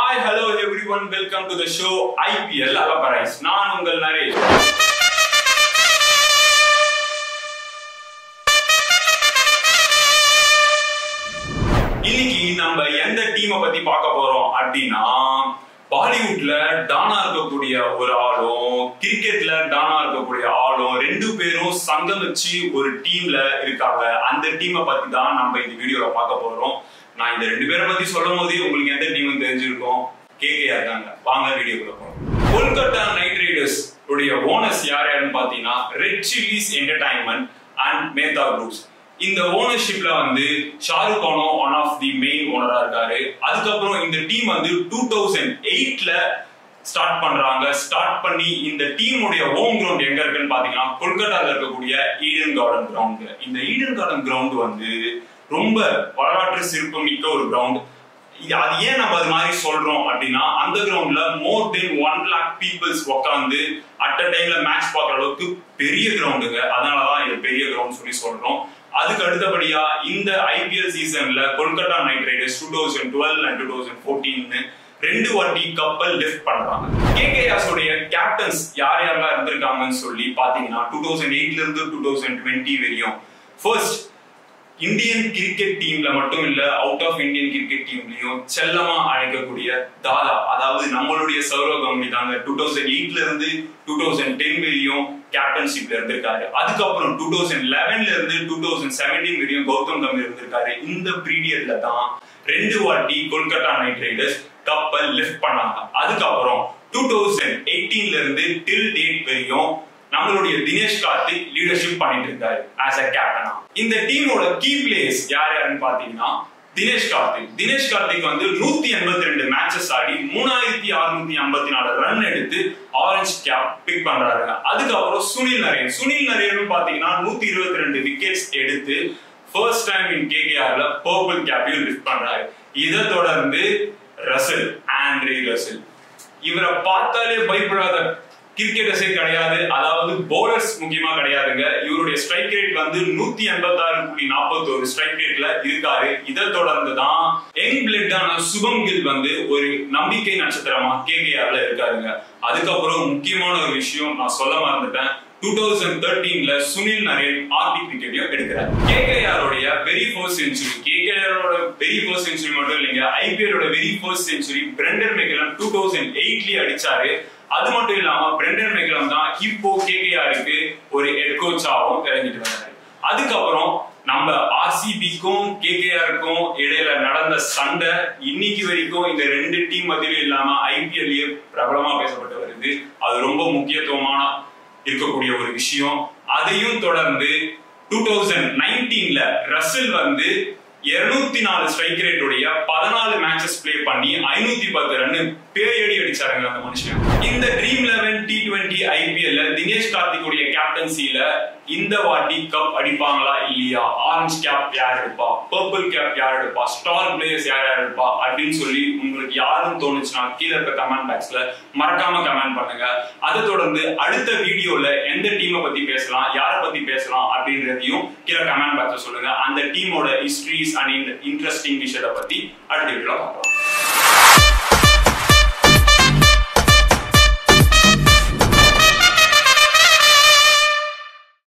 hi hello everyone welcome to the show IPL அலப்பரைஸ் நான் உங்கள் நரேஷ் இன்னைக்கு நம்ம எந்த டீமை பத்தி பார்க்க போறோம் அப்படின்னா பாலிவுட்ல டானா இருக்கக்கூடிய ஒரு ஆளும் கிரிக்கெட்ல டானா இருக்கக்கூடிய ஆளும் ரெண்டு பேரும் சங்கமிச்சு ஒரு டீம்ல இருக்காங்க அந்த டீமை பத்தி தான் நம்ம இந்த வீடியோல பார்க்க போறோம் நான் இந்த ரெண்டு பேரை பத்தி சொல்லும் போதே உங்களுக்கு எந்த டீம் தெரிஞ்சிருக்கும் கேகேஆர் தாங்க வாங்க வீடியோக்குள்ள போறோம் கொல்கத்தா நைட் ரைடர்ஸ் உடைய ஓனர்ஸ் யார் யாருன்னு பாத்தீங்கன்னா Red Chillies Entertainment and Mehta groups இந்த ஓனர்ஷிப்ல வந்து ஷாருக் கானும் ஒன் ஆஃப் தி மெயின் ஓனரா இருக்காரு அதுக்கப்புறம் இந்த டீம் வந்து டூ தௌசண்ட் எயிட்ல ஸ்டார்ட் பண்றாங்க ஸ்டார்ட் பண்ணி இந்த டீமுடைய ஹோம் கிரவுண்ட் எங்க இருக்குன்னு பாத்தீங்கன்னா கொல்கத்தால இருக்கக்கூடிய ஈடன் கார்டன் கிரவுண்ட் இந்த ஈடன் கார்டன் கிரவுண்ட் வந்து ரொம்ப வரலாற்று சிறப்புமிக்க ஒரு கிரவுண்ட் அது ஏன் நம்ம அது மாதிரி சொல்றோம் அப்படின்னா அந்த கிரவுண்ட்ல more than one lakh peoples உட்காந்து அட் அ டைம்ல மேட்ச் பார்க்குற அளவுக்கு பெரிய கிரவுண்டுங்க அதனாலதான் இது பெரிய கிரவுண்ட் சொல்லி சொல்றோம் அதுக்கு அடுத்தபடியா இந்த ஐபிஎல் சீசன்ல Kolkata Knight Riders two thousand twelve and two thousand fourteen ரெண்டு வாட்டி கப்பல் லிஃப்ட் பண்றாங்க கேகேஎஸ் உடைய கேப்டன்ஸ் யார் யாரெல்லாம் இருந்திருக்காங்கன்னு சொல்லி பாத்தீங்கன்னா டூ தௌசண்ட் எயிட்ல இருந்து டூ தௌசண்ட் டுவெண்ட்டி வரையும் ஃபர்ஸ்ட் இந்தியன் கிரிக்கெட் டீம்ல மட்டும் இல்ல அவுட் ஆஃப் இந்தியன் கிரிக்கெட் டீம்லயும் செல்லமா அழைக்கக்கூடிய தாதா அதாவது நம்மளுடைய சௌரவ் கம்பி தாங்க டூ தௌசண்ட் எயிட்ல இருந்து டூ தௌசண்ட் டென் வரையும் கேப்டன்ஷிப்ல இருந்திருக்காரு அதுக்கப்புறம் டூ தௌசண்ட் லெவன்ல இருந்து டூ தௌசண்ட் செவன்டீன் வரையும் கௌதம் கம்பீர் இருந்திருக்காரு இந்த பீரியட்ல தான் ரெண்டு வாட்டி கொல்கத்தா நைட் ரைடர்ஸ் கப்பல் லிஃப்ட் பண்ணாங்க அதுக்கப்புறம் டூ தௌசண்ட் எயிட்டீன்ல இருந்து டில் டேட் வரையும் நம்மளுடைய தினேஷ் கார்த்திக் லீடர்ஷிப் பண்ணிட்டு இருக்காரு ஆஸ் அ கேப்டனா இந்த டீமோட கீ பிளேயர்ஸ் யார் யாருன்னு பாத்தீங்கன்னா தினேஷ் கார்த்திக் தினேஷ் கார்த்திக் வந்து நூத்தி எண்பத்தி ரெண்டு மேட்சஸ் ஆடி மூணாயிரத்தி அறுநூத்தி ஐம்பத்தி நாலு ரன் எடுத்து ஆரஞ்சு கேப் பிக் பண்றாருங்க அதுக்கப்புறம் சுனில் நரேன் சுனில் நரேன் பாத்தீங்கன்னா நூத்தி இருபத்தி ரெண்டு விக்கெட்ஸ் எடுத்து ஃபர்ஸ்ட் டைம் இன் கேகேஆர்ல பர்பிள் கேப்பையும் லிஃப்ட் பண்றாரு இதை தொடர்ந்து ரசல் ஆண்ட்ரே ரசல் இவரை பார்த்தாலே பயப்படாத கிரிக்கெட்டர்ஸே கிடையாது அதாவது பவுலர்ஸ் முக்கியமா கிடையாதுங்க இவருடைய ஸ்ட்ரைக் ரேட் வந்து நூத்தி எண்பத்தி ஆறு புள்ளி நாற்பத்தி ஒரு ஸ்ட்ரைக் ரேட்ல இருக்காரு இதை தொடர்ந்து தான் யங் பிளட்டான சுபம் கில் வந்து ஒரு நம்பிக்கை நட்சத்திரமா கேகேஆர்ல இருக்காருங்க அதுக்கப்புறம் முக்கியமான ஒரு விஷயம் நான் சொல்ல மறந்துட்டேன் டூ தௌசண்ட் தேர்ட்டீன்ல சுனில் நரேன் ஆர்டி கிரிக்கெட்டையும் எடுக்கிறார் கேகேஆரோடைய வெரி ஃபர்ஸ்ட் செஞ்சுரி கேகேஆரோட வெரி ஃபர்ஸ்ட் செஞ்சுரி மட்டும் இல்லைங்க ஐபிஎலோட very first century Brendon McCullum two thousand எயிட்லயே அடிச்சாரு அது மட்டும் இல்லாம பிரெண்டன் மெக்கலம் தான் இப்போ கேகேஆருக்கு ஒரு ஹெட் கோச்சாவும் இறங்கிட்டு வந்தாரு அதுக்கப்புறம் நம்ம ஆர்சிபிக்கும் கேகேஆருக்கும் இடையில நடந்த சண்டை இன்னைக்கு வரைக்கும் இந்த ரெண்டு டீம் மத்தியிலும் இல்லாம ஐபிஎல்லையே பிரபலமா பேசப்பட்டு வருது அது ரொம்ப முக்கியத்துவமான இருக்கக்கூடிய ஒரு விஷயம் அதையும் தொடர்ந்து டூ தௌசண்ட் நைன்டீன்ல ரசில் வந்து இருநூத்தி நாலு ஸ்ட்ரைக் ரேட் உடைய பதினாலு மேட்சஸ் பிளே பண்ணி ஐநூத்தி பத்து ரன் பேயடி அடிச்சாருங்க அந்த மனுஷன் இந்த ட்ரீம் லெவன் டி டுவெண்ட்டி ஐபிஎல்ல தினேஷ் கார்த்திக் உடைய கேப்டன்சில இந்த வாட்டி கப் அடிப்பாங்களா இல்லையா ஆரஞ்சு கேப் யார் எடுப்பா பர்பிள் கேப் யார் எடுப்பா ஸ்டார் பிளேயர்ஸ் யார் யார் எடுப்பா அப்படின்னு சொல்லி உங்களுக்கு யாரும் தோணுச்சுன்னா கீழே இருக்க கமெண்ட் பாக்ஸ்ல மறக்காம கமெண்ட் பண்ணுங்க அதை தொடர்ந்து அடுத்த வீடியோல எந்த டீமை பத்தி பேசலாம் யாரை பத்தி பேசலாம் அப்படின்றதையும் கீழே கமெண்ட் பாக்ஸ்ல சொல்லுங்க அந்த டீமோட ஹிஸ்டரிஸ் அண்ட் இன்ட்ரெஸ்டிங் விஷயத்தை பத்தி அடுத்த வீடியோல பார்க்கலாம்